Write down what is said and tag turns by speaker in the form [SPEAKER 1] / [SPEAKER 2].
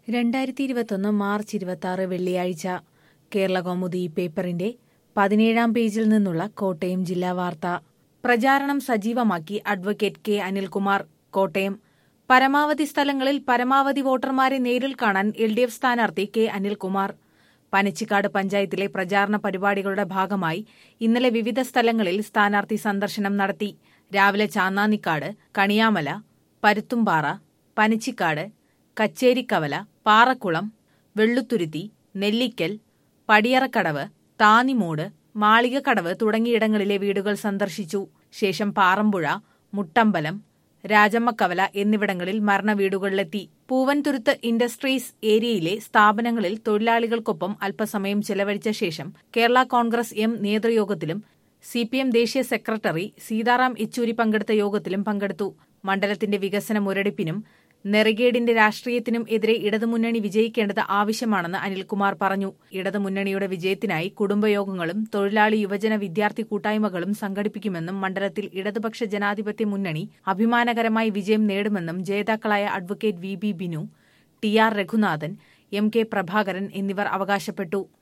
[SPEAKER 1] രണ്ടായിരത്തി ഇരുപത്തൊന്ന് മാർച്ച് ഇരുപത്തി ആറ് വെള്ളിയാഴ്ച കേരള കൗമുദി പേപ്പറിന്റെ പതിനേഴാം പേജിൽ നിന്നുള്ള കോട്ടയം ജില്ലാ വാർത്ത പ്രചാരണം സജീവമാക്കി അഡ്വക്കേറ്റ് കെ അനിൽകുമാർ കോട്ടയം പരമാവധി സ്ഥലങ്ങളിൽ പരമാവധി വോട്ടർമാരെ നേരിൽ കാണാൻ എൽ ഡി എഫ് സ്ഥാനാർത്ഥി കെ അനിൽകുമാർ പനച്ചിക്കാട് പഞ്ചായത്തിലെ പ്രചാരണ പരിപാടികളുടെ ഭാഗമായി ഇന്നലെ വിവിധ സ്ഥലങ്ങളിൽ സ്ഥാനാർത്ഥി സന്ദർശനം നടത്തി രാവിലെ ചാന്നാനിക്കാട് കണിയാമല പരുത്തുംപാറ പനച്ചിക്കാട് കച്ചേരിക്കവല പാറക്കുളം വെള്ളുത്തുരുത്തി നെല്ലിക്കൽ പടിയറക്കടവ് താന്നിമൂട് മാളികക്കടവ് തുടങ്ങിയിടങ്ങളിലെ വീടുകൾ സന്ദർശിച്ചു ശേഷം പാറമ്പുഴ മുട്ടമ്പലം രാജമ്മക്കവല എന്നിവിടങ്ങളിൽ മരണവീടുകളിലെത്തി പൂവൻതുരുത്ത് ഇൻഡസ്ട്രീസ് ഏരിയയിലെ സ്ഥാപനങ്ങളിൽ തൊഴിലാളികൾക്കൊപ്പം അല്പസമയം ചെലവഴിച്ച ശേഷം കേരള കോൺഗ്രസ് എം നേതൃയോഗത്തിലും സി പി എം ദേശീയ സെക്രട്ടറി സീതാറാം യെച്ചൂരി പങ്കെടുത്ത യോഗത്തിലും പങ്കെടുത്തു മണ്ഡലത്തിന്റെ വികസന മുരടിപ്പിനും നെറിഗേഡിന്റെ രാഷ്ട്രീയത്തിനും എതിരെ ഇടതുമുന്നണി വിജയിക്കേണ്ടത് ആവശ്യമാണെന്ന് അനിൽകുമാർ പറഞ്ഞു ഇടതുമുന്നണിയുടെ വിജയത്തിനായി കുടുംബയോഗങ്ങളും തൊഴിലാളി യുവജന വിദ്യാർത്ഥി കൂട്ടായ്മകളും സംഘടിപ്പിക്കുമെന്നും മണ്ഡലത്തിൽ ഇടതുപക്ഷ ജനാധിപത്യ മുന്നണി അഭിമാനകരമായി വിജയം നേടുമെന്നും ജേതാക്കളായ advocate V B Binu T R Raghunathan M K Prabhakaran എന്നിവർ അവകാശപ്പെട്ടു